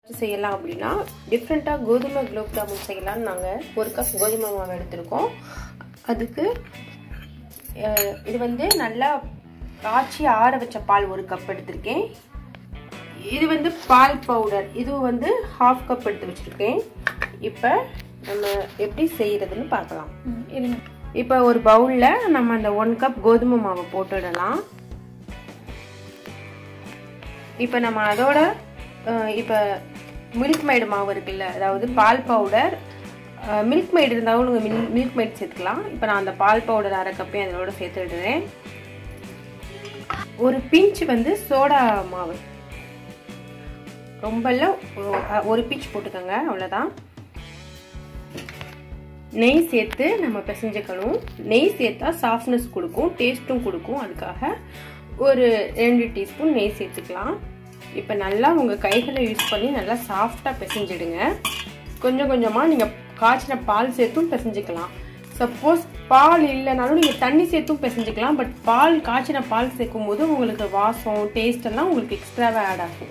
செய்யலாம் அப்படின்னா டிஃப்ரெண்ட்டாக கோதுமை குலோப் ஜாமுன் செய்யலாம்னு நாங்கள் ஒரு கப் கோதுமை மாவு எடுத்திருக்கோம் அதுக்கு அஹ், இது வந்து நல்லா காய்ச்சி ஆற வச்ச பால் ஒரு கப் எடுத்திருக்கேன் இது வந்து பால் பவுடர் இது வந்து ஹாஃப் கப் எடுத்து வச்சுருக்கேன் இப்போ நம்ம எப்படி செய்கிறதுன்னு பார்க்கலாம் இருங்க இப்போ ஒரு பவுலில் நம்ம அந்த ஒன் கப் கோதுமை மாவை போட்டுடலாம் இப்போ நம்ம அதோட அஹ், இப்போ மில்க் மேடு மாவு இருக்குல்ல அதாவது பால் பவுடர் மில்க் மேட் இருந்தாலும் நீங்கள் மில் மில்க் மேட் சேர்த்துக்கலாம் இப்போ நான் அந்த பால் பவுடர் அரை கப்பையும் அதோட சேர்த்துடுறேன் ஒரு பிஞ்ச் வந்து சோடா மாவு ரொம்ப இல்லை ஒ- ஒரு பிஞ்ச் போட்டுக்கோங்க அவ்வளோதான் நெய் சேர்த்து நம்ம பிசைஞ்சுக்கணும் நெய் சேர்த்தா சாஃப்ட்னஸ் கொடுக்கும் டேஸ்ட்டும் கொடுக்கும் அதுக்காக ஒரு ரெண்டு டீஸ்பூன் நெய் சேர்த்துக்கலாம் இப்போ நல்லா உங்கள் கைகளை யூஸ் பண்ணி நல்லா சாஃப்டாக பிசைஞ்சிடுங்க கொஞ்சம் கொஞ்சமாக நீங்கள் காய்ச்சின பால் சேர்த்தும் பிசைஞ்சுக்கலாம் சப்போஸ் பால் இல்லைனாலும் நீங்கள் தண்ணி சேர்த்தும் பிசைஞ்சுக்கலாம் பட் பால் காய்ச்சின பால் சேர்க்கும் போது உங்களுக்கு வாசம் டேஸ்ட் எல்லாம் உங்களுக்கு எக்ஸ்ட்ராவாக ஆட் ஆகும்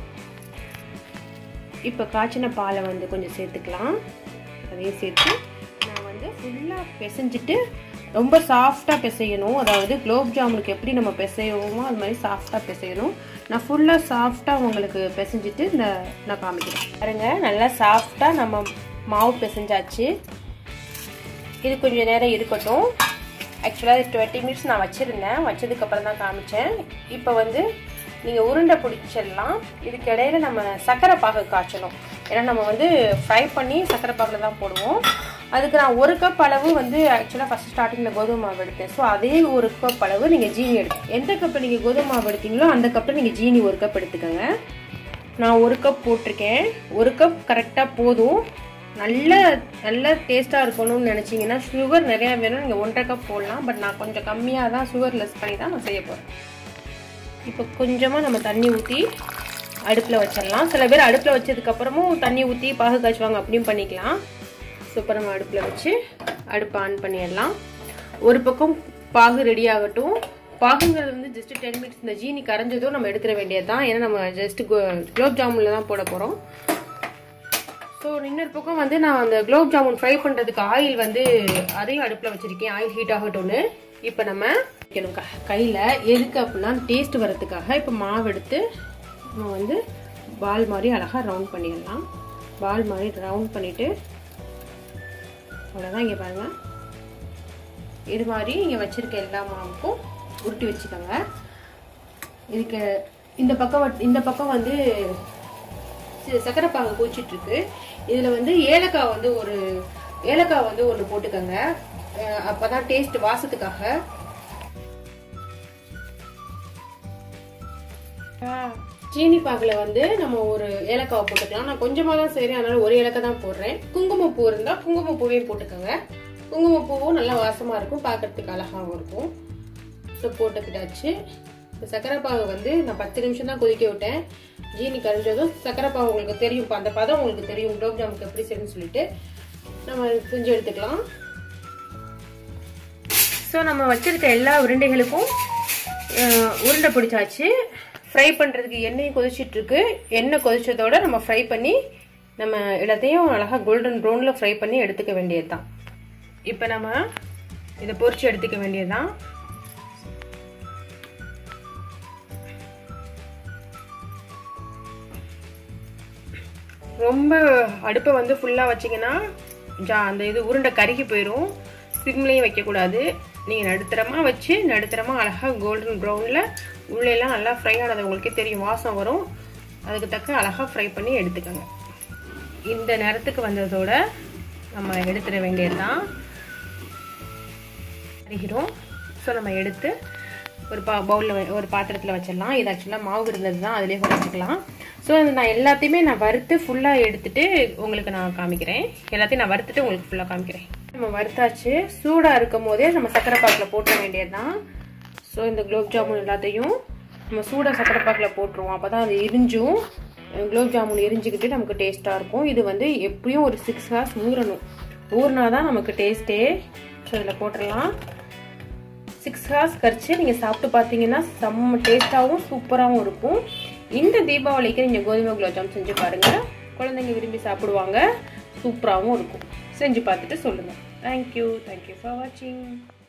இப்போ காய்ச்சின பாலை வந்து கொஞ்சம் சேர்த்துக்கலாம் அதையும் சேர்த்து நான் வந்து ஃபுல்லாக பிசைஞ்சிட்டு ரொம்ப சாஃப்டாக பிசையணும் அதாவது குலோப் ஜாமுனுக்கு எப்படி நம்ம பிசையோமோ அது மாதிரி சாஃப்டாக பிசையணும் நான் ஃபுல்லாக சாஃப்டாக உங்களுக்கு பிசைஞ்சிட்டு இந்த நான் காமிக்கிறேன் பாருங்க நல்லா சாஃப்டாக நம்ம மாவு பிசைஞ்சாச்சு இது கொஞ்சம் நேரம் இருக்கட்டும் ஆக்சுவலாக இது டுவெண்ட்டி மினிட்ஸ் நான் வச்சுருந்தேன் வச்சதுக்கப்புறம் தான் காமிச்சேன் இப்போ வந்து நீங்கள் உருண்டை பிடிச்சிடலாம் இதுக்கு இடையில நம்ம சர்க்கரை பாகு காய்ச்சணும் ஏன்னா நம்ம வந்து ஃப்ரை பண்ணி சர்க்கரை பாகில் தான் போடுவோம் அதுக்கு நான் ஒரு கப் அளவு வந்து ஆக்சுவலாக ஃபஸ்ட் ஸ்டார்டிங்கில் கோதுமை மாவு எடுத்தேன் ஸோ அதே ஒரு கப் அளவு நீங்கள் ஜீனி எடுத்து எந்த கப்பில் நீங்கள் கோதுமை மாவு எடுத்தீங்களோ அந்த கப்பில் நீங்கள் ஜீனி ஒரு கப் எடுத்துக்கோங்க நான் ஒரு கப் போட்டிருக்கேன் ஒரு கப் கரெக்டாக போதும் நல்ல நல்ல டேஸ்ட்டாக இருக்கணும்னு நினச்சிங்கன்னா சுகர் நிறையா வேணும் நீங்கள் ஒன்றரை கப் போடலாம் பட் நான் கொஞ்சம் கம்மியாக தான் சுகர் லெஸ் பண்ணி தான் நான் செய்ய போகிறேன் இப்போ கொஞ்சமாக நம்ம தண்ணி ஊற்றி அடுப்பில் வச்சிடலாம் சில பேர் அடுப்பில் வச்சதுக்கப்புறமும் தண்ணி ஊற்றி பாகு காய்ச்சுவாங்க அப்படியும் பண்ணிக்கலாம் ஸோ இப்போ நம்ம அடுப்பில் வச்சு அடுப்பை ஆன் பண்ணிடலாம் ஒரு பக்கம் பாகு ரெடி ஆகட்டும் பாகுங்கிறது வந்து ஜஸ்ட் டென் மினிட்ஸ் இந்த ஜீனி கரைஞ்சதும் நம்ம எடுத்துட வேண்டியது தான் ஏன்னா நம்ம ஜஸ்ட் குலோப் ஜாமுனில் தான் போட போகிறோம் ஸோ இன்னொரு பக்கம் வந்து நான் அந்த குலோப் ஜாமுன் ஃப்ரை பண்ணுறதுக்கு ஆயில் வந்து அதையும் அடுப்பில் வச்சுருக்கேன் ஆயில் ஹீட் ஆகட்டும்னு இப்போ நம்ம வைக்கணும் க- கையில் எதுக்கு அப்படின்னா டேஸ்ட் வரதுக்காக இப்போ மாவு எடுத்து நம்ம வந்து பால் மாதிரி அழகாக ரவுண்ட் பண்ணிடலாம் பால் மாதிரி ரவுண்ட் பண்ணிவிட்டு அவ்வளோதான் இங்கே பாருங்கள் இது மாதிரி நீங்கள் வச்சுருக்க எல்லா மாவுக்கும் உருட்டி வச்சுக்கோங்க இதுக்கு இந்த பக்கம் வட்- இந்த பக்கம் வந்து சி- சக்கரை பாகு கூச்சிட்டு இருக்கு இதுல வந்து ஏலக்காய் வந்து ஒரு ஏலக்காய் வந்து ஒன்று போட்டுக்கோங்க அஹ் அப்பதான் டேஸ்ட் வாசத்துக்காக சீனி பாகுல வந்து நம்ம ஒரு ஏலக்காவை போட்டுக்கலாம் நான் கொஞ்சமா தான் செய்றேன் அதனால ஒரு ஏலக்காய் தான் போடுறேன் குங்குமப்பூ இருந்தா குங்குமப்பூவையும் போட்டுக்கோங்க குங்குமப்பூவும் நல்லா வாசமா இருக்கும் பார்க்கறதுக்கு அழகாவும் இருக்கும் ஸோ போட்டுக்கிட்டாச்சு இப்போ சக்கரை பாகு வந்து நான் பத்து நிமிஷம் தான் கொதிக்க விட்டேன் ஜீனி கரைஞ்சதும் சக்கரை பாகு உங்களுக்கு தெரியும் இப்போ அந்த பதம் உங்களுக்கு தெரியும் குலோப் ஜாமுக்கு எப்படி செய்யணும்னு சொல்லிட்டு நம்ம செஞ்சு எடுத்துக்கலாம் ஸோ நம்ம வச்சிருக்க எல்லா உருண்டைகளுக்கும் அஹ், உருண்டை பிடிச்சாச்சு ஃப்ரை பண்ணுறதுக்கு எண்ணெயும் கொதிச்சிட்டு இருக்கு எண்ணெய் கொதிச்சதோட நம்ம ஃப்ரை பண்ணி நம்ம எல்லாத்தையும் அழகாக கோல்டன் ப்ரௌனில் ஃப்ரை பண்ணி எடுத்துக்க வேண்டியது தான் இப்போ நம்ம இதை பொரிச்சு எடுத்துக்க வேண்டியது தான் ரொம்ப அடுப்பை வந்து ஃபுல்லாக வச்சிங்கன்னா ஜா அந்த இது உருண்டை கருகி போயிடும் சிம்லேயும் வைக்கக்கூடாது நீங்கள் நடுத்தரமாக வச்சு நடுத்தரமாக அழகாக கோல்டன் ப்ரௌனில் உள்ளெல்லாம் நல்லா ஃப்ரை ஆனது உங்களுக்கே தெரியும் வாசம் வரும் அதுக்கு தக்க அழகாக ஃப்ரை பண்ணி எடுத்துக்கோங்க இந்த நேரத்துக்கு வந்ததோட நம்ம எடுத்துட வேண்டியது தான் அரிகிறோம் ஸோ நம்ம எடுத்து ஒரு பா பவுலில் ஒரு பாத்திரத்தில் வச்சிடலாம் இது ஆக்சுவலாக மாவு இருந்தது தான் அதிலே வச்சுக்கலாம் ஸோ நான் எல்லாத்தையுமே நான் வறுத்து ஃபுல்லாக எடுத்துட்டு உங்களுக்கு நான் காமிக்கிறேன் எல்லாத்தையும் நான் வறுத்துட்டு உங்களுக்கு ஃபுல்லாக காமிக்கிறேன் நம்ம வறுத்தாச்சு சூடாக இருக்கும் போதே நம்ம சக்கரை பாக்கில் போட்ட வேண்டியது தான் ஸோ இந்த குலோப் ஜாமுன் எல்லாத்தையும் நம்ம சூடாக சக்கரை பாக்கில் போட்டுருவோம் அப்போ தான் அது எரிஞ்சும் குலோப் ஜாமுன் எரிஞ்சுக்கிட்டு நமக்கு டேஸ்ட்டாக இருக்கும் இது வந்து எப்படியும் ஒரு சிக்ஸ் ஹவர்ஸ் ஊறணும் ஊறினா தான் நமக்கு டேஸ்ட்டே ஸோ இதில் போட்டுடலாம் சிக்ஸ் ஹவர்ஸ் கழிச்சு நீங்கள் சாப்பிட்டு பார்த்தீங்கன்னா செம்ம டேஸ்ட்டாகவும் சூப்பராகவும் இருக்கும் இந்த தீபாவளிக்கு நீங்கள் கோதுமை குலோப் ஜாம் செஞ்சு பாருங்கள் குழந்தைங்க விரும்பி சாப்பிடுவாங்க சூப்பராகவும் இருக்கும் செஞ்சு பார்த்துட்டு சொல்லுங்கள் தேங்க்யூ தேங்க்யூ ஃபார் வாட்சிங்